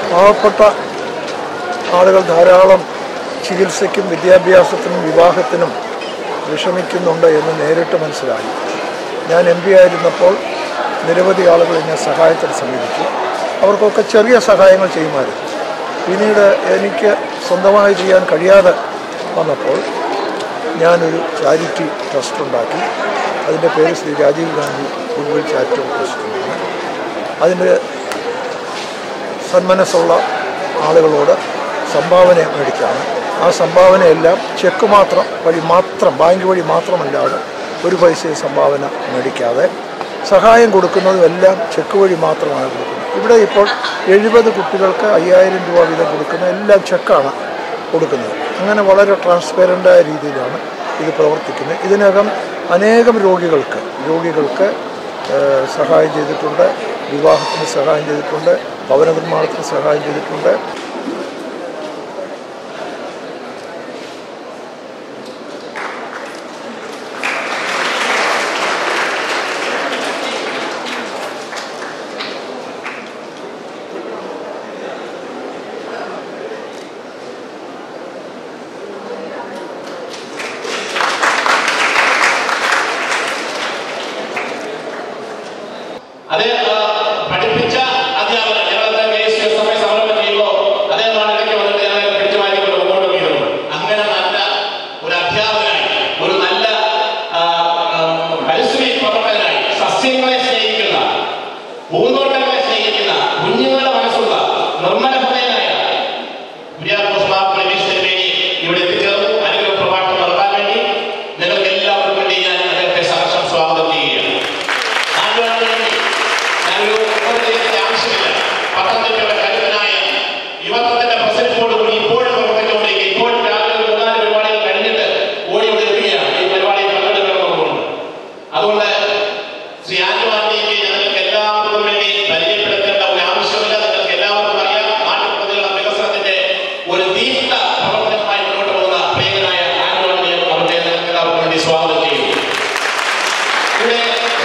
പാവപ്പെട്ട ആളുകൾ ധാരാളം ചികിത്സയ്ക്കും വിദ്യാഭ്യാസത്തിനും വിവാഹത്തിനും വിഷമിക്കുന്നുണ്ട് എന്ന് നേരിട്ട് മനസ്സിലായി ഞാൻ എം പി ആയിരുന്നപ്പോൾ നിരവധി ആളുകൾ എന്നെ സഹായത്തിന് സമീപിച്ചു അവർക്കൊക്കെ ചെറിയ സഹായങ്ങൾ ചെയ്യുമായിരുന്നു പിന്നീട് എനിക്ക് സ്വന്തമായി ചെയ്യാൻ കഴിയാതെ വന്നപ്പോൾ ഞാനൊരു ചാരിറ്റി ട്രസ്റ്റ് ഉണ്ടാക്കി അതിൻ്റെ പേര് Shri Rajiv Gandhi goodwill charitable trust എന്നാണ് അതിൻ്റെ സന്മനസ്സുള്ള ആളുകളോട് സംഭാവന മേടിച്ചാണ് ആ സംഭാവനയെല്ലാം ചെക്ക് മാത്രം വഴി മാത്രം ബാങ്ക് വഴി മാത്രമല്ലാതെ ഒരു പൈസയും സംഭാവന മേടിക്കാതെ സഹായം കൊടുക്കുന്നതും എല്ലാം ചെക്ക് വഴി മാത്രമാണ് കൊടുക്കുന്നത് ഇവിടെ ഇപ്പോൾ എഴുപത് കുട്ടികൾക്ക് അയ്യായിരം രൂപ വീതം കൊടുക്കുന്ന എല്ലാം ചെക്കാണ് കൊടുക്കുന്നത് അങ്ങനെ വളരെ ട്രാൻസ്പെറൻ്റായ രീതിയിലാണ് ഇത് പ്രവർത്തിക്കുന്നത് ഇതിനകം അനേകം രോഗികൾക്ക് രോഗികൾക്ക് ഏഹ്, സഹായം ചെയ്തിട്ടുണ്ട് വിവാഹത്തിന് സഹായം ചെയ്തിട്ടുണ്ട് ഭവന നിർമ്മാണത്തിന് സഹായം ചെയ്തിട്ടുണ്ട് അത് ആ, പഠിപ്പിച്ച അധ്യാപകർ ഞങ്ങളത് കെ എസ് എസ് എഫ് സമരം ചെയ്യുമ്പോൾ അദ്ദേഹമാണ് ഇടയ്ക്ക് വന്നിട്ട് ഞങ്ങളെ പിടിച്ചു മാറ്റിക്കൊണ്ട് മുമ്പോട്ട് പോയിരുന്നത് അങ്ങനെ നല്ല ഒരു അധ്യാപകനായി ഒരു നല്ല ആ, ആ, പരിസ്ഥിതി പ്രവർത്തകനായി സസ്യങ്ങളെ സ്നേഹിക്കുന്ന പൂന്തോട്ടങ്ങളെ സ്നേഹിക്കുന്ന കുഞ്ഞുങ്ങളുടെ മനസ്സുള്ള നിർമ്മല ഹൃദയനായ കുര്യാക്കോസ് മാർ പ്രവീഷ് തിരുമേനി ഇവിടെ എത്തിച്ചേർന്നു അനുഗ്രഹ പ്രഭാഷണം നടത്താൻ വേണ്ടി നിങ്ങൾക്ക് എല്ലാവർക്കും വേണ്ടി ഞാൻ അദ്ദേഹത്തെ സഹർഷം സ്വാഗതം ചെയ്യുകയാണ് നാട്ടുകാർക്ക് വേണ്ടി ഞാനൊരു ഉപദേശത്തിന്റെ ആവശ്യമില്ല പത്തനംതിട്ടയുടെ കരുതനായ യുവത്വത്തിന്റെ പ്രസരിപ്പോടുകൂടി ഇപ്പോഴും പ്രവർത്തിച്ചുകൊണ്ടിരിക്കുക ഇപ്പോഴും രാവിലെ ഒരു മൂന്നാല് പരിപാടികൾ കഴിഞ്ഞിട്ട് ഓടി ഇവിടെ എത്തുകയാണ് ഈ പരിപാടിയിൽ പങ്കെടുക്കണമെന്നുണ്ട് അതുകൊണ്ട് ശ്രീ ആന്റുമാനിക്ക് ഞങ്ങൾക്ക് എല്ലാവർക്കും വേണ്ടി പരിചയപ്പെടുത്തേണ്ട ഒരു ആവശ്യമില്ല നിങ്ങൾക്ക് എല്ലാവർക്കും അറിയാം നാട്ടുപ്രതികളുടെ വികസനത്തിന്റെ ഒരു ദീപ്ത പ്രവർത്തനമായി മുന്നോട്ട് പോകുന്ന പ്രിയങ്കരായ ആന്റുമാനിയെ അവരുടെ നിങ്ങൾക്ക് എല്ലാവർക്കും വേണ്ടി സ്വാഗതം ചെയ്യുന്നു ഇവിടെ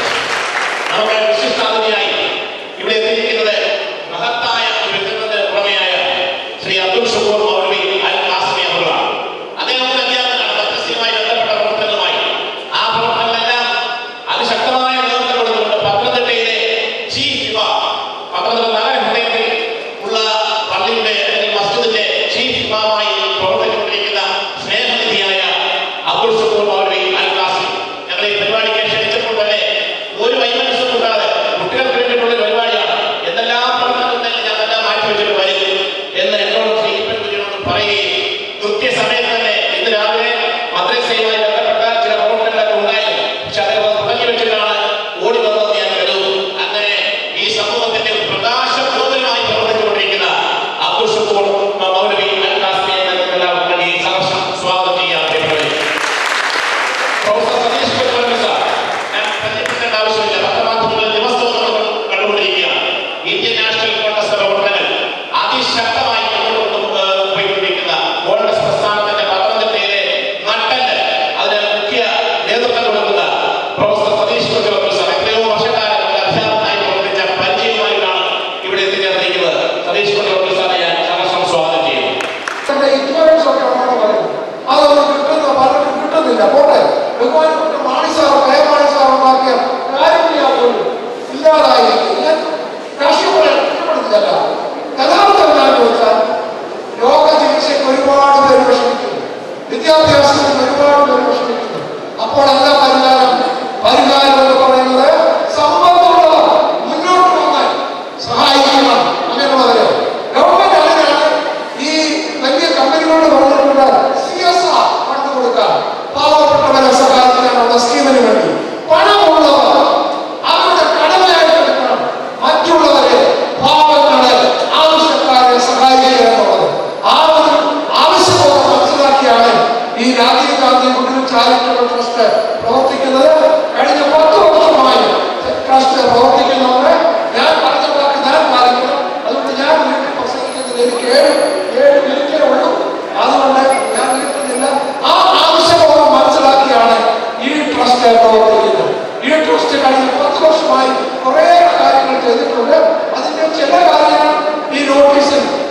നമുക്ക് വിശിഷ്ടാതിഥിയായി ഇവിടെ എത്തിയിരിക്കുന്നത് മഹത്തായ ഒരു വ്യക്തിത്വത്തിന് പുറമെയായ ശ്രീ അബ്ദുൽ ഷുക്കൂർ മൗലവി അൽ കാസിമി അവர்களാണ് അദ്ദേഹം ഒരു അധ്യാപകനാണ് മദ്രസയുമായി ബന്ധപ്പെട്ട പ്രവർത്തനങ്ങളുമായി ആ പ്രവർത്തനങ്ങളെല്ലാം അതിശക്തമായ നേതൃത്വം കൊടുത്തുകൊണ്ട് പത്തനംതിട്ടയിലെ ചീഫ് ഇമാം പത്തനംതിട്ട നഗര ഹൃദയത്തിൽ ഉള്ള പള്ളിയുടെ അല്ലെങ്കിൽ മസ്ജിദിന്റെ ചീഫ് ഇമാമായി പ്രവർത്തിച്ചുകൊണ്ടിരിക്കുന്ന സ്നേഹനിധിയായ അബ്ദുൽ ഷുക്കൂർ മൗലവി അൽ കാസിമി ഞങ്ങൾ ഈ പരിപാടിക്ക് ക്ഷണിച്ചപ്പോൾ തന്നെ ഒരു വൈമനസ്സും കൂടാതെ കുട്ടികൾക്ക് വേണ്ടിയിട്ടുള്ള ഒരു പരിപാടിയാണ് എന്തെല്ലാം പ്രവർത്തനങ്ങളുണ്ടെങ്കിൽ ഞാൻ എല്ലാം മാറ്റി വെച്ചിട്ട് വരും എന്ന് എന്നോട് ശ്രീ ഈപ്പൻ കുര്യനോട് പറയുകയും കൃത്യസമയത്ത് തന്നെ ഇന്ന് രാവിലെ മദ്രസയുമായി ബന്ധപ്പെട്ട ചില പ്രവർത്തനങ്ങളൊക്കെ ഉണ്ടായിരുന്നു പക്ഷെ അദ്ദേഹം അത് തുടങ്ങി വെച്ചിട്ടാണ് ഓടി വന്നതെന്ന് ഞാൻ കരുതുന്നു അങ്ങനെ ഈ സമൂഹത്തിന്റെ ഒരു പ്രകാശ ഗോപുരമായി പ്രവർത്തിച്ചുകൊണ്ടിരിക്കുന്ന അബ്ദുൽ ഷുക്കൂർ മൗലവി അൽ കാസ്മിയെ നിങ്ങൾക്ക് എല്ലാവർക്കും വേണ്ടി സഹർഷം സ്വാഗതം ചെയ്യാൻ പ്രിയപ്പെട്ടവരെ പ്രൊഫസർ സതീഷ് കുമാരൻ സാർ ഞാൻ പരിചയപ്പെടേണ്ട ആവശ്യമില്ല പത്രമാധ്യമങ്ങളിൽ ദിവസവും നമ്മൾ കണ്ടുകൊണ്ടിരിക്കുകയാണ് ഇന്ത്യൻ നാഷണൽ കോൺഗ്രസ് പ്രവർത്തകർ അതിശക്തമായി മുന്നോട്ട് കൊണ്ട് ഏഹ് പോയിക്കൊണ്ടിരിക്കുന്ന കോൺഗ്രസ് പ്രസ്ഥാനത്തിന്റെ പത്തനംതിട്ടയിലെ നട്ടല് അതിന് മുഖ്യ നേതൃത്വം കൊടുക്കുന്ന പ്രൊഫസർ സതീഷ് കുമാരൻ സാർ എത്രയോ വർഷക്കാലം ഒരു അധ്യാപകനായി പ്രവർത്തിച്ച പരിചയമായിട്ടാണ് ഇവിടെ എത്തിച്ചേർന്നിരിക്കുന്നത് സതീഷ് കുമാരൻ സാറെ ഞാൻ സഹർഷം സ്വാഗതം ചെയ്യുന്നു തന്റെ ഇൻഷുറൻസ് ഒക്കെ ആണെന്ന് പറയുന്നത് അതൊന്നും കിട്ടുന്ന പലർക്കും കിട്ടുന്നില്ല പോട്ടെ ബഹുമാനപ്പെട്ട Mani sir K Mani sir ഉണ്ടാക്കിയ കാര്യമില്ല പോലും ഇല്ലാതായി ഞാൻ രാഷ്ട്രീയ കുറ്റപ്പെടുത്തില്ല യഥാർത്ഥം എന്താണെന്ന് വെച്ചാൽ രോഗ ചികിത്സയ്ക്ക് ഒരുപാട് പേര് വിഷമിക്കുന്നു വിദ്യാഭ്യാസത്തിന് ഒരുപാട് പേര് വിഷമിക്കുന്നു അപ്പോൾ എന്താ പരിഹാരം പരിഹാരം എന്ന് പറയുന്നത് സമ്പത്തുള്ളവർ മുന്നോട്ട് വന്നാൽ സഹായിക്കണം അങ്ങനെയുള്ളവരെ ഗവൺമെന്റ് അങ്ങനെയാണ് ഈ വലിയ കമ്പനികളോട് പറഞ്ഞിട്ടുണ്ട് സി എസ് ആർ ഫണ്ട് കൊടുക്കാൻ പാവപ്പെട്ടവരെ സഹായിക്കാനുള്ള സ്കീമിന് വേണ്ടി പണമുള്ളവർ അവരുടെ കടമയായിട്ട് എടുക്കണം മറ്റുള്ളവരെ പാവങ്ങളെ ആവശ്യക്കാരെ സഹായിക്കുക എന്നുള്ളത് ആ ഒരു ആവശ്യബോധം മനസ്സിലാക്കിയാണ് ഈ രാജീവ് ഗാന്ധി കുടിൽ ചാരിറ്റബിൾ ട്രസ്റ്റ് പ്രവർത്തിക്കുന്നത് കഴിഞ്ഞ പത്ത് വർഷമായി ട്രസ്റ്റ് പ്രവർത്തിക്കുന്നുണ്ട് ഞാൻ പറഞ്ഞ വാക്ക് ഞാൻ പാലിക്കണം അതുകൊണ്ട് ഞാൻ വീട്ടിൽ പ്രസംഗിക്കുന്നതിൽ എനിക്ക് ഏഴ് ഏഴ് മിനിറ്റേ ഉള്ളൂ അതുകൊണ്ട് ഞാൻ വീട്ടുന്നില്ല ആ ആവശ്യബോധം മനസ്സിലാക്കിയാണ് ഈ ട്രസ്റ്റ് പ്രവർത്തിക്കുന്നത് ഈ ട്രസ്റ്റ് കഴിഞ്ഞ പത്ത് വർഷമായി കുറേ കാര്യങ്ങൾ ചെയ്തിട്ടുണ്ട് അതിന്റെ ചില കാര്യങ്ങൾ ഈ നോട്ടീസിൽ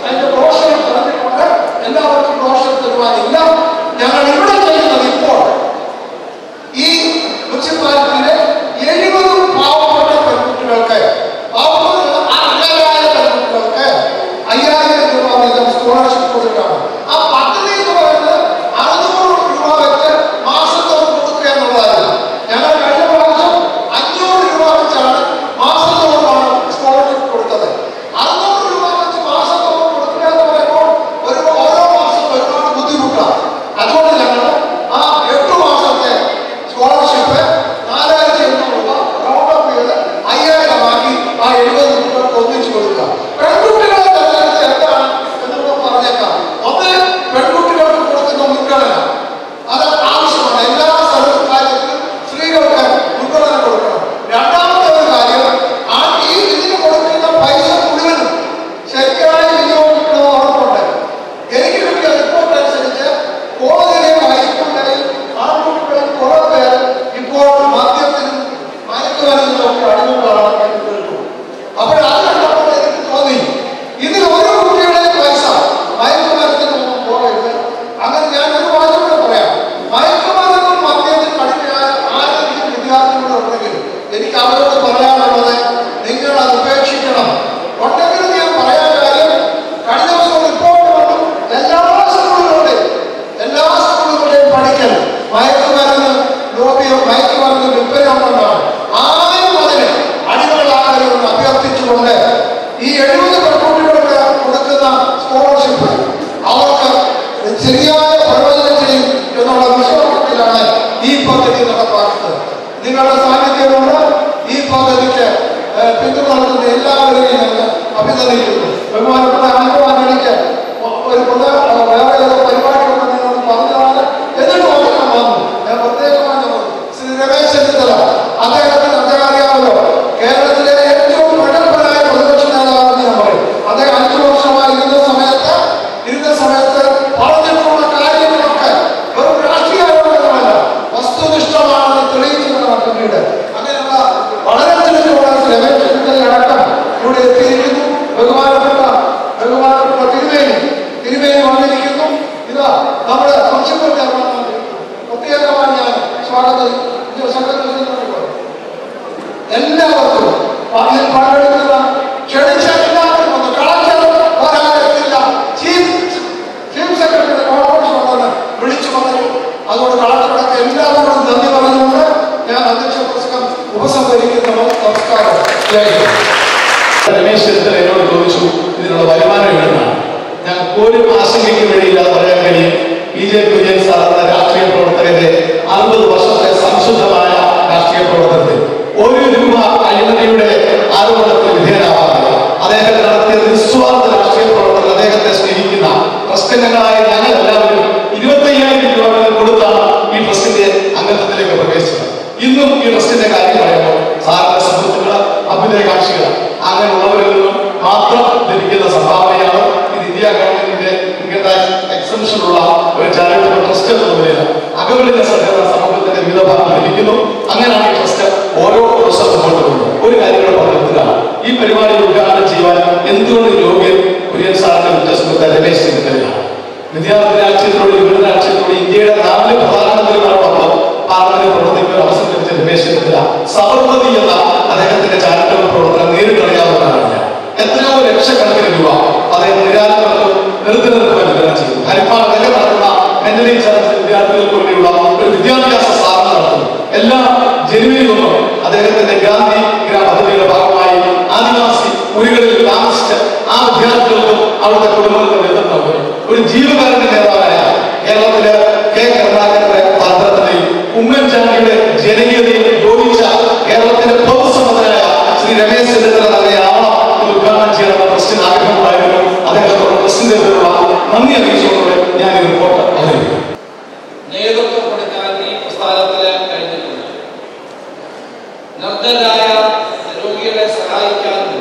ഒരു ആശങ്കയ്ക്ക് വേണ്ടിയില്ലാതെ പറയാൻ കഴിയും ബി ജെ കുര്യൻ സാർ എന്ന രാഷ്ട്രീയ പ്രവർത്തകന്റെ അറുപത് വർഷത്തെ സംശുദ്ധമായ രാഷ്ട്രീയ പ്രവർത്തനത്തിൽ ഒരു രൂപ അഴിമതിയുടെ ആരോപണത്തിന് വിധേയനാവാതെ അദ്ദേഹം നടത്തിയ നിസ്വാർത്ഥ രാഷ്ട്രീയ പ്രവർത്തനം അദ്ദേഹത്തെ സ്നേഹിക്കുന്ന ട്രസ്റ്റിനങ്ങളായ ഞങ്ങൾ എല്ലാവരും ഇരുപത്തയ്യായിരം രൂപ വീതം കൊടുത്താണ് ഈ ട്രസ്റ്റിന്റെ അംഗത്വത്തിലേക്ക് പ്രവേശിച്ചത് ഇന്നും ഈ ട്രസ്റ്റിന്റെ കാര്യം പറയുമ്പോൾ സാറിന്റെ സുഹൃത്തുക്കള് അഭ്യുദയകാംക്ഷികൾ അങ്ങനെയുള്ളവരിൽ നിന്നും മാത്രം ലഭിക്കുന്ന സംഭാവനയാണ് ഇത് ഇന്ത്യ ഗവൺമെന്റിന്റെ ഇൻകം ടാക്സ് എക്സംഷൻ ഉള്ള ഒരു ചാരിറ്റബിൾ ട്രസ്റ്റ് എന്ന നിലയിൽ അകവലിത സഹകരണ സമൂഹത്തിന്റെ വിവിധ ഭാഗം ലഭിക്കുന്നു അങ്ങനെയാണ് ഈ ട്രസ്റ്റ് ഓരോ വർഷം മുമ്പോട്ട് പോകുന്നത് ഒരു കാര്യം കൂടെ പറഞ്ഞു ഈ പരിപാടി ഉദ്ഘാടനം ചെയ്യുവാൻ എന്തുകൊണ്ട് യോഗ്യൻ കുര്യൻ സാറിന്റെ ഉദ്ദേശത്തെ രമേശ് ചെന്നിത്തലയാണ് വിദ്യാർത്ഥി രാഷ്ട്രീയത്തിലൂടെ വിവിധ രാഷ്ട്രീയത്തിലൂടെ ഇന്ത്യയുടെ നാല് പ്രധാനമന്ത്രിമാരോടൊപ്പം പാർലമെന്റിൽ പ്രവർത്തിക്കുന്ന അവസരം ലഭിച്ച രമേശ് ചെന്നിത്തല സബർമതി എന്ന അദ്ദേഹത്തിന്റെ ചാരിറ്റബിൾ പ്രവർത്തനം നേരിട്ടറിയാവുന്നതാണ് ഞാൻ. എത്രയോ ലക്ഷക്കണക്കിന് രൂപ അദ്ദേഹം നിരാലർക്കും നിർദ്ദിനർക്കും വിതരണം ചെയ്തു ഹരിപ്പാട് അദ്ദേഹം നടത്തുന്ന മെന്റലി ചാർജ് വിദ്യാർത്ഥികൾക്ക് വേണ്ടിയുള്ള ഒരു വിദ്യാഭ്യാസ സ്ഥാപനം നടത്തുന്നു എല്ലാ ജനുവരി ഒന്നും അദ്ദേഹത്തിന്റെ ഗാന്ധി ഗ്രാമ പദ്ധതിയുടെ ഭാഗമായി ആദിവാസി ഉരുകളിൽ താമസിച്ച് ആ വിദ്യാർത്ഥികൾക്കും അവിടുത്തെ കുടുംബങ്ങൾക്കും നേതൃത്വം നൽകുന്നു ഒരു ജീവകാരുണ്യ നേതാവായ കേരളത്തിലെ കെ കരുണാകരന്റെ പാത്രത്തിനെയും ഉമ്മൻചാണ്ടിയുടെ ജനകീയതയിൽ യോജിച്ച കേരളത്തിന്റെ പൊതുസമ്മതനായ ശ്രീ രമേശ് ചെന്നിത്തല തന്നെയാവണം ഇത് ഉദ്ഘാടനം ചെയ്യണമെന്ന ട്രസ്റ്റിന് ആഗ്രഹമുണ്ടായിരുന്നു അദ്ദേഹത്തോട് ട്രസ്റ്റിന്റെ പേരുള്ള നന്ദി അറിയിച്ചുകൊണ്ട് ഞാൻ ഈ റിപ്പോർട്ട് അവതരിപ്പിക്കും നേതൃത്വം കൊടുക്കാൻ ഈ പ്രസ്ഥാനത്തിന് കഴിഞ്ഞിട്ടുണ്ട് നിർദ്ധരായ രോഗികളെ സഹായിക്കാനും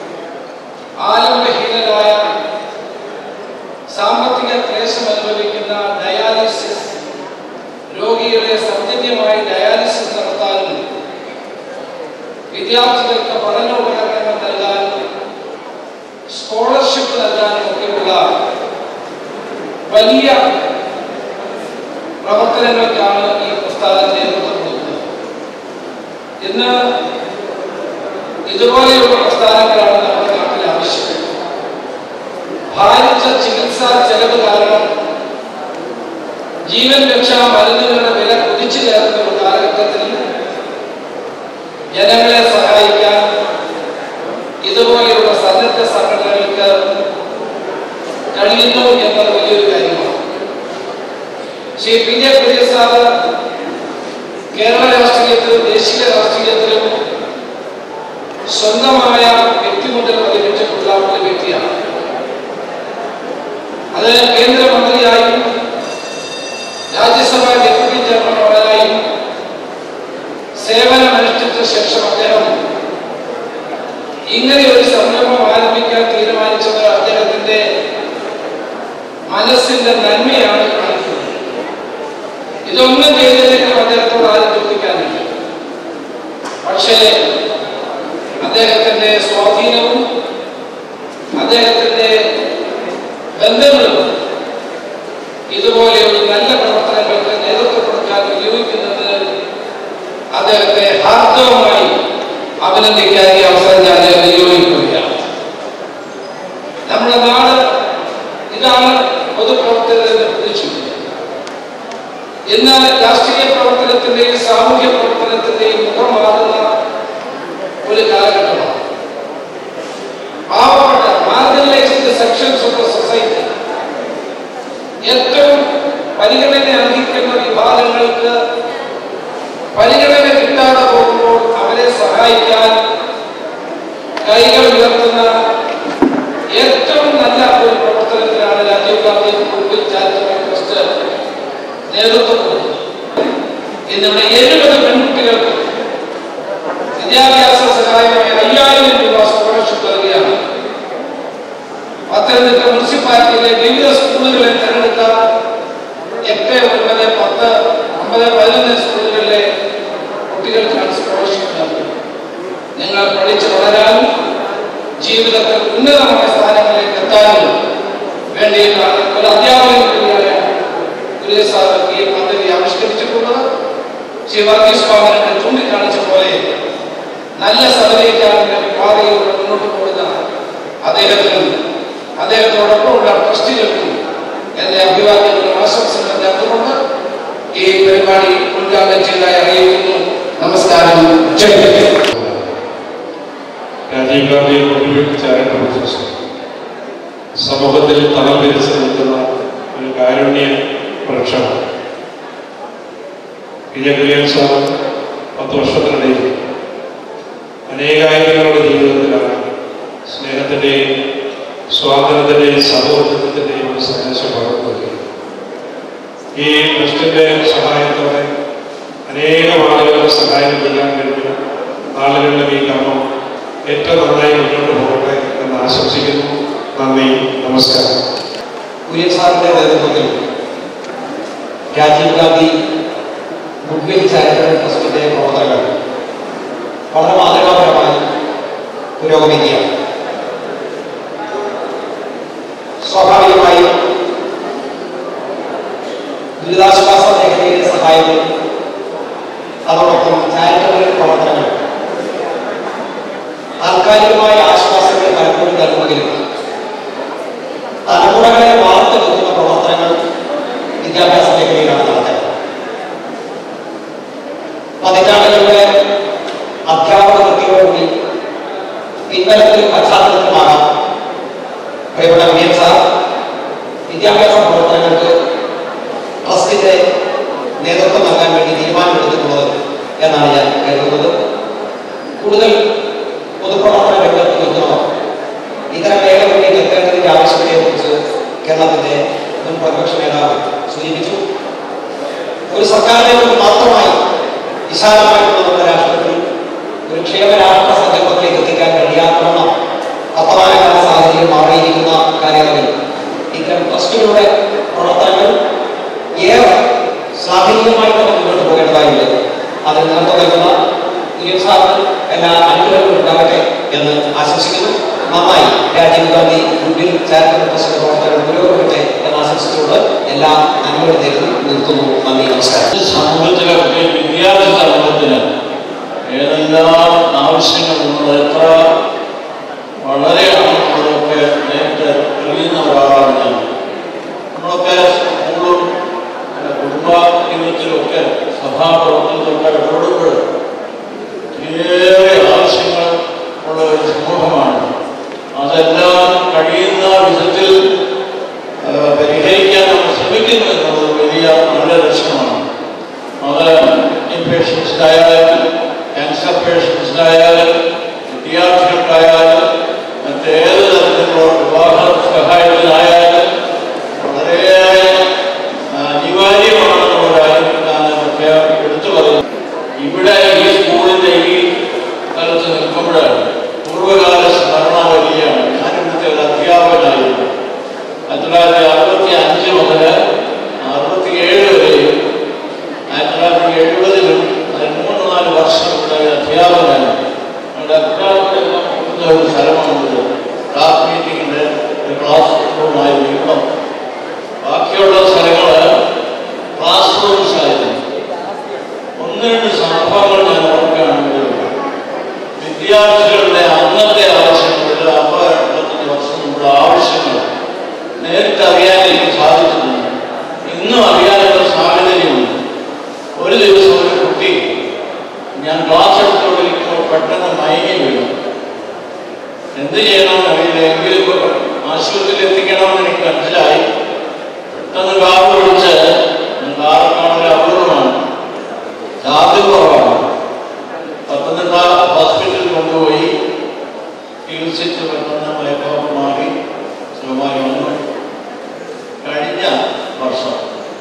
ആലംബഹീനരായ സാമ്പത്തിക ക്ലേശം അനുഭവിക്കുന്ന ഡയാലിസിസ് രോഗികളെ സൗജന്യമായി ഡയാലിസിസ് നടത്താനും വിദ്യാർത്ഥികൾക്ക് പഠനോപകരണങ്ങൾ നൽകാനും സ്കോളർഷിപ്പ് നൽകാനും ഒക്കെയുള്ള വലിയ പ്രവർത്തനങ്ങൾക്കാണ് ഈ പ്രസ്ഥാനം നേതൃത്വം കൊടുക്കുന്നത് ഇന്ന് ഇതുപോലെയുള്ള പ്രസ്ഥാനങ്ങളാണ് നമ്മുടെ നാട്ടിൽ ആവശ്യം ഭാരിച്ച ചികിത്സാ ചെലവ് കാരണം ജീവൻ രക്ഷാ മരുന്നുകളുടെ വില കുതിച്ചു കയറുന്ന ഒരു കാലഘട്ടത്തിൽ ജനങ്ങളെ സഹായിക്കാൻ ഇതുപോലെയുള്ള സന്നദ്ധ സംഘടനകൾക്ക് കഴിയുന്നു എന്നത് വലിയൊരു കാര്യമാണ് Shri P J Kurian sir Kerala രാഷ്ട്രീയത്തിലും ദേശീയ രാഷ്ട്രീയത്തിലും സ്വന്തമായ വ്യക്തിമുദ്ര പതിപ്പിച്ചിട്ടുള്ള ഒരു വ്യക്തിയാണ് അത് കേന്ദ്രമന്ത്രിയായും രാജ്യസഭാ ഡെപ്യൂട്ടി ചെയർമാനായും സേവനമനുഷ്ഠിച്ച ശേഷം അദ്ദേഹം ഇങ്ങനെ ഒരു സംരംഭം ആരംഭിക്കാൻ തീരുമാനിച്ചത് അദ്ദേഹത്തിന്റെ മനസ്സിന്റെ നന്മയാണ് കാണിക്കുന്നത് ഇതൊന്നും ചെയ്തതിനേക്കാൾ അദ്ദേഹത്തോട് ആരും ചോദിക്കാനില്ല പക്ഷേ അദ്ദേഹത്തിന്റെ സ്വാധീനവും അദ്ദേഹത്തിന്റെ ബന്ധങ്ങളും ഇതുപോലെ ഒരു നല്ല പ്രവർത്തനങ്ങൾക്ക് നേതൃത്വം കൊടുക്കാൻ ഉപയോഗിക്കുന്നത് അദ്ദേഹത്തെ ഹാർദവമായി അഭിനന്ദിക്കാൻ ഈ അവസരം ഞാൻ വിനിയോഗിക്കുകയാണ് നമ്മുടെ നാട് ഇതാണ് പൊതുപ്രവർത്തകരുടെ പ്രതീക്ഷിക്കുന്നത് ഇന്ന് രാഷ്ട്രീയ പ്രവർത്തനത്തിന്റെയും സാമൂഹ്യ പ്രവർത്തനത്തിന്റെയും മുഖം മാറുന്ന ഒരു കാലഘട്ടമാണ് പാവപ്പെട്ട marginalised sections of the society ഏറ്റവും പരിഗണന അർഹിക്കുന്ന വിഭാഗങ്ങൾക്ക് പരിഗണന കിട്ടാതെ പോകുമ്പോൾ അവരെ സഹായിക്കാൻ കൈകൾ ഉയർത്തുന്ന ഏറ്റവും നല്ല ഒരു പ്രവർത്തനത്തിനാണ് രാജീവ് ഗാന്ധി കുടുംബ ചാരിറ്റബിൾ ട്രസ്റ്റ് നേതൃത്വം കൊടുക്കുന്നത് ഇന്നിവിടെ എഴുപത് പെൺകുട്ടികൾക്ക് വിദ്യാഭ്യാസ സഹായമായി അയ്യായിരം രൂപ സ്കോളർഷിപ്പ് നൽകുകയാണ് പത്തനംതിട്ട മുനിസിപ്പാലിറ്റിയിലെ വിവിധ സ്കൂളുകളെ തിരഞ്ഞെടുത്ത എട്ട് ഒൻപത് പത്ത് ഒമ്പത് പതിനൊന്ന് സ്കൂളുകളിലെ കുട്ടികൾക്കാണ് സ്കോളർഷിപ്പ് നൽകുന്നത് നിങ്ങൾ പഠിച്ചു വളരാനും ജീവിതത്തിൽ ഉന്നതമായ സ്ഥാനങ്ങളിലേക്ക് എത്താനും വേണ്ടിയിട്ടാണ് ഒരു അധ്യാപകൻ കൂടിയായ ഗുരുദേവ് സാർ ഈ പദ്ധതി ആവിഷ്കരിച്ചിട്ടുള്ളത് ശ്രീ വർഗീസ് സ്വാമിനെ ചൂണ്ടിക്കാണിച്ച പോലെ നല്ല സബലീകരണ പാതയിലൂടെ മുന്നോട്ട് പോകുന്ന അദ്ദേഹത്തിനും അദ്ദേഹത്തോടൊപ്പമുള്ള ട്രസ്റ്റികൾക്കും എന്റെ അഭിവാദ്യങ്ങളും ആശംസകളും നേർന്നുകൊണ്ട് ഈ പരിപാടി ഉദ്ഘാടനം ചെയ്തതായി അറിയിക്കുന്നു നമസ്കാരം ജയ് ഹിന്ദ്. രാജീവ് ഗാന്ധി പൊതുവെ ചാരിറ്റബിൾ ട്രസ്റ്റ് സമൂഹത്തിൽ തളം പിരിച്ചു നിൽക്കുന്ന ഒരു കാരുണ്യ വൃക്ഷമാണ് വിജയകുര്യൻ സാർ പത്ത് വർഷത്തിനിടയിൽ അനേകായിരങ്ങളുടെ ജീവിതത്തിലാണ് സ്നേഹത്തിൻ്റെയും സ്വാതന്ത്ര്യത്തിൻ്റെയും സഹോദരത്തിൻ്റെയും ഒരു സന്ദേശം പകർന്നത് ഈ ട്രസ്റ്റിൻ്റെ സഹായത്തോടെ അനേകം ആളുകളുടെ സഹായം ചെയ്യാൻ കഴിഞ്ഞു ആളുകളുടെ ഈ കർമ്മം ഏറ്റവും നന്നായി മുന്നോട്ട് പോകട്ടെ എന്ന് ആശംസിക്കുന്നു നന്ദി നമസ്കാരം കുര്യൻ സാറിന്റെ നേതൃത്വത്തിൽ രാജീവ് ഗാന്ധി ഗുഡ്വിൽ ചാരിറ്റബിൾ ട്രസ്റ്റിന്റെ പ്രവർത്തനങ്ങൾ വളരെ മാതൃകാപരമായി പുരോഗമിക്കുകയാണ് സ്വാഭാവികമായും ദുരിതാശ്വാസ മേഖലയിലെ സഹായങ്ങൾ അതോടൊപ്പം ചാരിറ്റബിൾ പ്രവർത്തനങ്ങൾ താൽക്കാലികമായ ആശ്വാസങ്ങൾ പലപ്പോഴും നൽകുമെങ്കിലും തലമുറകളെ വാർത്തെടുക്കുന്ന പ്രവർത്തനങ്ങൾ വിദ്യാഭ്യാസ മേഖലയിലാണ് നടത്തുന്നത് പതിറ്റാണ്ടുകളുടെ അധ്യാപക വൃത്തിയോടുകൂടി പിൻബലത്തിലും പശ്ചാത്തലത്തിലുമാകാം പ്രിയപ്പെട്ട വിജയൻ സാർ വിദ്യാഭ്യാസ പ്രവർത്തനങ്ങൾക്ക് ട്രസ്റ്റിന്റെ നേതൃത്വം നൽകാൻ വേണ്ടി തീരുമാനമെടുത്തിട്ടുള്ളത് എന്നാണ് ഞാൻ കരുതുന്നത് കൂടുതൽ പൊതുപ്രവർത്തന രംഗത്ത് നിൽക്കുന്നവർ ഇത്തരം മേഖലകളിലേക്ക് എത്തേണ്ടതിന്റെ ആവശ്യകതയെക്കുറിച്ച് കേരളത്തിന്റെ മുൻ പ്രതിപക്ഷ നേതാവ് സൂചിപ്പിച്ചു ഒരു സർക്കാരിനെ മാത്രമായി വിശാലമായിട്ടുള്ള നമ്മുടെ രാഷ്ട്രത്തിൽ ഒരു ക്ഷേമരാഷ്ട്ര സങ്കല്പത്തിലേക്ക് എത്തിക്കാൻ കഴിയാത്തവണ്ണം വർത്തമാനകാല സാഹചര്യം മാറിയിരിക്കുന്ന കാലയളവിൽ ഇത്തരം ട്രസ്റ്റുകളുടെ പ്രവർത്തനങ്ങൾ ഏറെ സ്വാധീനികമായി തന്നെ മുന്നോട്ട് പോകേണ്ടതായുണ്ട് അതിന് നേതൃത്വം നൽകുന്ന കുര്യൻ സാറിന് എല്ലാ അനുഗ്രഹങ്ങളും ഉണ്ടാകട്ടെ എന്ന് ആശംസിക്കുന്നു നന്നായി Rajiv Gandhi goodwill charitable trust പ്രവർത്തനങ്ങൾ പുരോഗമിക്കട്ടെ എന്ന് ആശംസിച്ചുകൊണ്ട് എല്ലാ നന്മകളും നേരിടും നിർത്തുന്നു നന്ദി നമസ്കാരം ഈ സമൂഹത്തിലൊക്കെ വിദ്യാർത്ഥി സമൂഹത്തിന് ഏതെല്ലാം ആവശ്യങ്ങളുണ്ട് എത്ര വളരെ നമ്മളൊക്കെ നേരിട്ട് അറിയുന്ന ഒരാളാണ് ഞാൻ നമ്മളൊക്കെ സ്കൂളും പിന്നെ കുടുംബ ജീവിതത്തിലൊക്കെ സഭാപ്രവർത്തനത്തിലൊക്കെ ഇടപെടുമ്പോൾ ഏറെ ആവശ്യങ്ങൾ ഉള്ള ഒരു സമൂഹമാണ് അതെല്ലാം കഴിയുന്ന വിധത്തിൽ ആ, പരിഹരിക്കാൻ നമ്മൾ ശ്രമിക്കുന്നു എന്നുള്ളത് വലിയ നല്ല ലക്ഷ്യമാണ് അത് ഇൻപേഷ്യൻസിനായാലും ക്യാൻസർ പേഷ്യൻസിനായാലും വിദ്യാർത്ഥികൾക്കായാലും മറ്റേത് തരത്തിലുള്ള വിവാഹ സഹായത്തിനായാലും വളരെയേറെ ആ, അനിവാര്യമാണെന്നുള്ള കാര്യം ഞാൻ പ്രത്യേകം എടുത്തു പറയുന്നു ഇവിടെ ഈ സ്കൂളിന്റെ ഈ സ്ഥലത്ത് നിൽക്കുമ്പോൾ പൂർവ്വകാല സ്മരണ വലിയാണ് ഞാൻ ഇവിടുത്തെ ഒരു അധ്യാപകനായിരുന്നു ആയിരത്തി തൊള്ളായിരത്തി അറുപത്തി അഞ്ച് മുതൽ അറുപത്തിയേഴ് വരെയും ആയിരത്തി തൊള്ളായിരത്തി എഴുപതിലും അതിന് മൂന്ന് നാല് വർഷം ഇവിടെ ഒരു അധ്യാപകനായിരുന്നു ഞങ്ങളുടെ അധ്യാപകരെല്ലാം കൂടുന്ന ഒരു സ്ഥലമാണിത് ക്ലാസ് മീറ്റിങ്ങിൻ്റെ ഒരു ക്ലാസ് റൂമായിരുന്നു ഇപ്പം ബാക്കിയുള്ള സ്ഥലങ്ങൾ ക്ലാസ് റൂംസ് ആയിരുന്നു ഒന്ന് രണ്ട് സംഭവങ്ങൾ ഞാൻ ഓർക്കുകയാണെങ്കിൽ വിദ്യാർത്ഥികളുടെ അന്നത്തെ ആവശ്യങ്ങളിൽ അമ്പത് എൺപത്തഞ്ച് വർഷം മുമ്പുള്ള ആവശ്യങ്ങൾ നേരിട്ട് അറിയാൻ എനിക്ക് സാധിച്ചിട്ടുണ്ട് ഇന്നും അറിയാനുള്ള സാഹചര്യമുണ്ട് ഒരു ദിവസം ഒരു കുട്ടി ഞാൻ ക്ലാസ് എടുത്തുകൊണ്ടിരിക്കുമ്പോൾ പെട്ടെന്ന് മയങ്ങി വീണു എന്ത് ചെയ്യണമെന്ന് അറിയില്ല എങ്കിലും ആശുപത്രിയിൽ എത്തിക്കണമെന്ന് എനിക്ക് മനസ്സിലായി പെട്ടെന്ന് കാർ വിളിച്ച് കാർ കാണൽ അപൂർവമാണ് ചാർജ് കുറവാണ് പത്തനംതിട്ട ഹോസ്പിറ്റലിൽ കൊണ്ടുപോയി ചികിത്സിച്ച് പെട്ടെന്ന് മയക്കോപ്പ് മാറി സുഖമായി വന്നു കഴിഞ്ഞ വർഷം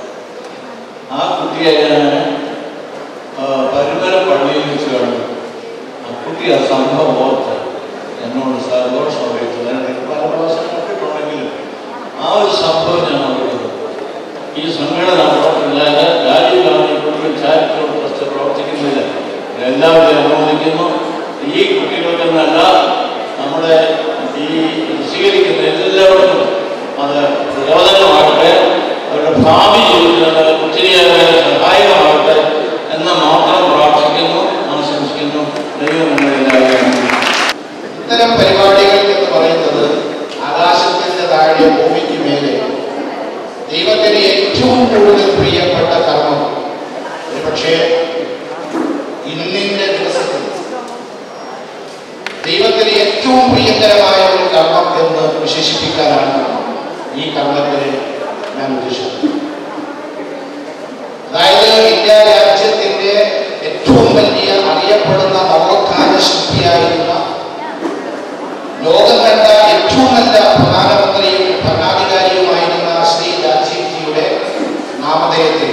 ആ കുട്ടിയെ ഞാൻ ആ, പരുമല പള്ളിയിൽ വെച്ച് കണ്ടു ആ കുട്ടി ആ സംഭവം ഓർത്ത് എന്നോട് സന്തോഷം അറിയിച്ചു ഞാൻ എനിക്ക് പല പ്രാവശ്യം കണ്ടിട്ടുണ്ടെങ്കിലും ആ ഒരു സംഭവം ഞാൻ ഓർക്കുന്നത് ഈ സംഘടന പ്രവർത്തനത്തിലായത് രാജീവ് ഗാന്ധി കുടുംബ ചാരിറ്റബിൾ ട്രസ്റ്റ് പ്രവർത്തിക്കുന്നില്ല എല്ലാവരും അനുമോദിക്കുന്നു ഈ കുട്ടികൾക്കെന്നല്ല നമ്മുടെ ഈ സ്വീകരിക്കുന്ന എല്ലാവർക്കും അത് പ്രചോദനമാകട്ടെ അവരുടെ ഭാവി ജീവിതത്തിന് ഒത്തിരിയേറെ സഹായകമാകട്ടെ എന്ന് മാത്രം പ്രാർത്ഥിക്കുന്നു ആശംസിക്കുന്നു ദൈവം നമ്മളെല്ലാവരും ഇത്തരം പരിപാടികൾ എന്ന് പറയുന്നത് ആകാശത്തിന്റെ താഴെ ഭൂമിക്ക് മേലെ ദൈവത്തിന് ഏറ്റവും കൂടുതൽ പ്രിയപ്പെട്ട കർമ്മം പക്ഷേ ഇന്നിന്റെ ദിവസത്തിൽ ദൈവത്തിന് ദൈവത്തിന് ഏറ്റവും പ്രിയങ്കരമായ ഒരു കർമ്മം എന്ന് വിശേഷിപ്പിക്കാനാണ് ഈ കർമ്മത്തെ ഞാൻ ഉദ്ദേശിക്കുന്നത് അതായത് ഇന്ത്യ രാജ്യത്തിന്റെ ഏറ്റവും വലിയ അറിയപ്പെടുന്ന നവോത്ഥാന ശില്പിയായിരുന്ന ലോകം കണ്ട ഏറ്റവും നല്ല പ്രധാനമന്ത്രിയും ഭരണാധികാരിയുമായിരുന്ന ശ്രീ രാജീവ്ജിയുടെ നാമധേയത്തിൽ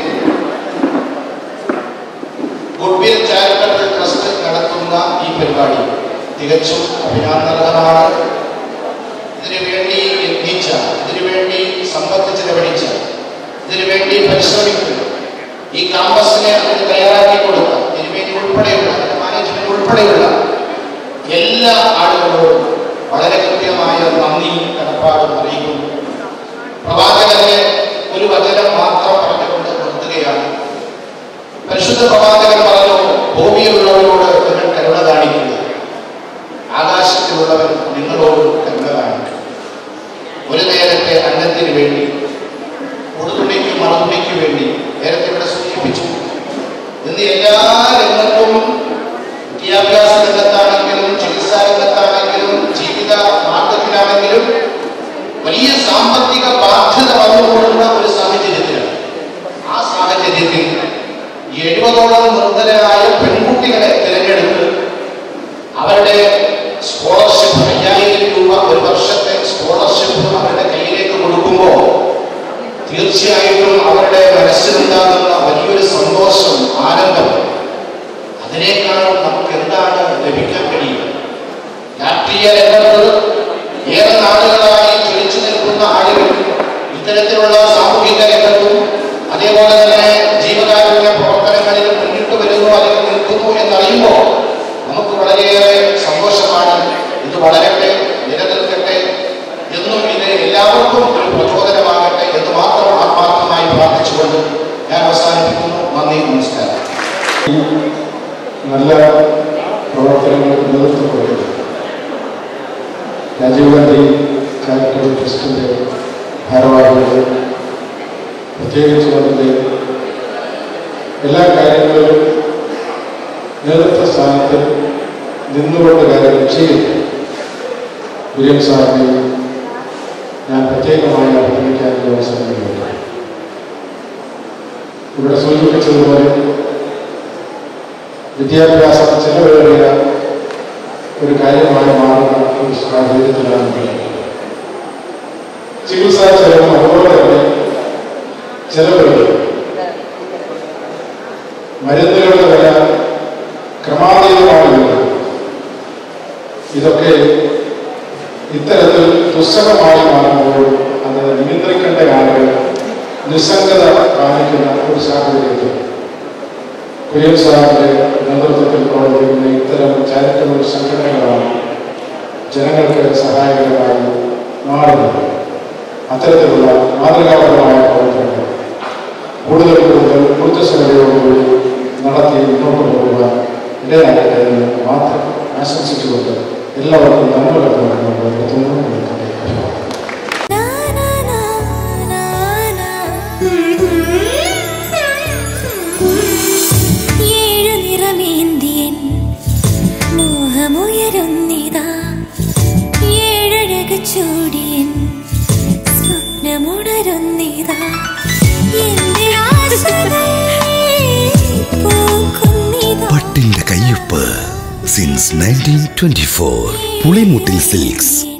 ഗുഡ്വിൽ ചാരിറ്റബിൾ ട്രസ്റ്റ് നടത്തുന്ന ഈ പരിപാടി തികച്ചും അഭിനന്ദനമാണ് ഇതിനു വേണ്ടി യത്നിച്ച ഇതിനു വേണ്ടി സമ്പത്ത് ചെലവഴിച്ച ഇതിനു വേണ്ടി പരിശ്രമിക്കുന്ന ഈ കാമ്പസിനെ അതിന് തയ്യാറാക്കി കൊടുത്ത തിരുമേനി ഉൾപ്പെടെയുള്ള അതിന്റെ മാനേജ്മെന്റ് ഉൾപ്പെടെയുള്ള എല്ലാ ആളുകളോടും വളരെ കൃത്യമായ നന്ദിയും കടപ്പാടും അറിയിക്കുന്നു പ്രവാചകന്റെ ഒരു വചനം മാത്രം പറഞ്ഞുകൊണ്ട് നിർത്തുകയാണ് പരിശുദ്ധ പ്രവാചകൻ പറഞ്ഞു ഭൂമിയിലുള്ളവരോട് നിങ്ങൾ കരുണ കാണിക്കുക ആകാശത്തിലുള്ളവൻ നിങ്ങളോട് കരുണ കാണിക്കുക ഒരു നേരത്തെ അന്നത്തിന് വേണ്ടി ഉടുതുണിക്ക് മറുതുണിക്ക് വേണ്ടി നേരത്തെ ഇവിടെ സൂചിപ്പിച്ചു ഇന്ന് എല്ലാ രംഗത്തും വിദ്യാഭ്യാസ രംഗത്താണെങ്കിലും ചികിത്സാ രംഗത്താണെങ്കിലും ജീവിത മാർഗത്തിലാണെങ്കിലും വലിയ സാമ്പത്തിക ബാധ്യത വന്നുകൊള്ളുന്ന ഒരു സാഹചര്യത്തിലാണ് ആ സാഹചര്യത്തിൽ ഈ എഴുപതോളം നിർദ്ധരായ പെൺകുട്ടികളെ തിരഞ്ഞെടുത്ത് അവരുടെ സ്കോളർഷിപ്പ് അയ്യായിരം രൂപ ഒരു വർഷത്തെ സ്കോളർഷിപ്പ് അവരുടെ കയ്യിലേക്ക് കൊടുക്കുമ്പോൾ തീർച്ചയായിട്ടും അവരുടെ മനസ്സിലുണ്ടാകുന്ന വലിയൊരു സന്തോഷം ആനന്ദം അതിനേക്കാൾ നമുക്ക് എന്താണ് ലഭിക്കാൻ കഴിയുക രാഷ്ട്രീയ രംഗത്ത് ഏറെ നാളുകളായി ജ്വലിച്ചു നിൽക്കുന്ന ആളുകൾ ഇത്തരത്തിലുള്ള സാമൂഹിക രംഗത്തും അതേപോലെ തന്നെ ജീവകാരുണ്യ പ്രവർത്തനങ്ങളിൽ മുന്നിട്ട് വരുന്നു അല്ലെങ്കിൽ നിൽക്കുന്നു എന്നറിയുമ്പോൾ നമുക്ക് വളരെയേറെ സന്തോഷമാണ് ഇത് വളരട്ടെ നിലനിൽക്കട്ടെ എന്നും ഇത് എല്ലാവർക്കും ഒരു പ്രചോദനമാകട്ടെ എന്ന് മാത്രം ആത്മാർത്ഥമായി പ്രാർത്ഥിച്ചുകൊണ്ട് ഞാൻ അവസാനിപ്പിക്കുന്നു നന്ദി നമസ്കാരം നല്ല പ്രവർത്തനങ്ങൾക്ക് നേതൃത്വം കൊടുക്കുന്നത് രാജീവ് ഗാന്ധി ചാരിറ്റബിൾ ട്രസ്റ്റിൻ്റെ ഭാരവാഹികൾ പ്രത്യേകിച്ച് അതിൻ്റെ എല്ലാ കാര്യങ്ങളിലും നേതൃത്വ സ്ഥാനത്ത് നിന്നുകൊണ്ട് കാര്യങ്ങൾ ചെയ്യും വില്യം സാറിനെ ഞാൻ പ്രത്യേകമായി അഭിനയിക്കാൻ അവസരം നൽകുന്നു ഇവിടെ സൂചിപ്പിച്ചതുപോലെ വിദ്യാഭ്യാസം ചെലവേറിയ ഒരു കാര്യമായി മാറുന്ന ഒരു സാഹചര്യത്തിലാണ് നമ്മൾ. ചികിത്സാ ചെലവും അതുപോലെ തന്നെ ചെലവുകൾ മരുന്നുകളുടെ വില ക്രമാതീതമായി വരുന്നു ഇതൊക്കെ ഇത്തരത്തിൽ ദുസ്സഹമായി മാറുമ്പോൾ അത് നിയന്ത്രിക്കേണ്ട ആളുകൾ നിസ്സംഗത കാണിക്കുന്ന ഒരു സാഹചര്യത്തിൽ കുര്യൻ സാറിന്റെ നേതൃത്വത്തിൽ പ്രവർത്തിക്കുന്ന ഇത്തരം ചാരിറ്റബിൾ സംഘടനകളാണ് ജനങ്ങൾക്ക് സഹായകരമായി മാറുന്നത് അത്തരത്തിലുള്ള മാതൃകാപരമായ പ്രവർത്തനങ്ങൾ കൂടുതൽ കൂടുതൽ ഊർജ്ജസ്വലതയോടുകൂടി നടത്തി മുന്നോട്ട് പോകുവാൻ ഇടയാക്കട്ടെ എന്ന് മാത്രം ആശംസിച്ചുകൊണ്ട് എല്ലാവർക്കും നന്മ കണ്ടുകൊണ്ട് നിർത്തുന്നു കൊടുക്കട്ടെ ഏഴു നിറമേന്തിയൻ മോഹമുയരുന്നിതാ ഏഴഴക് ചൂടിയൻ സ്വപ്നമുണരുന്നിതാ എന്റെ ആശകൾ പൂക്കുന്നിതാ പട്ടിന്റെ കയ്യൊപ്പ് since nineteen twenty four Pulimoottil silks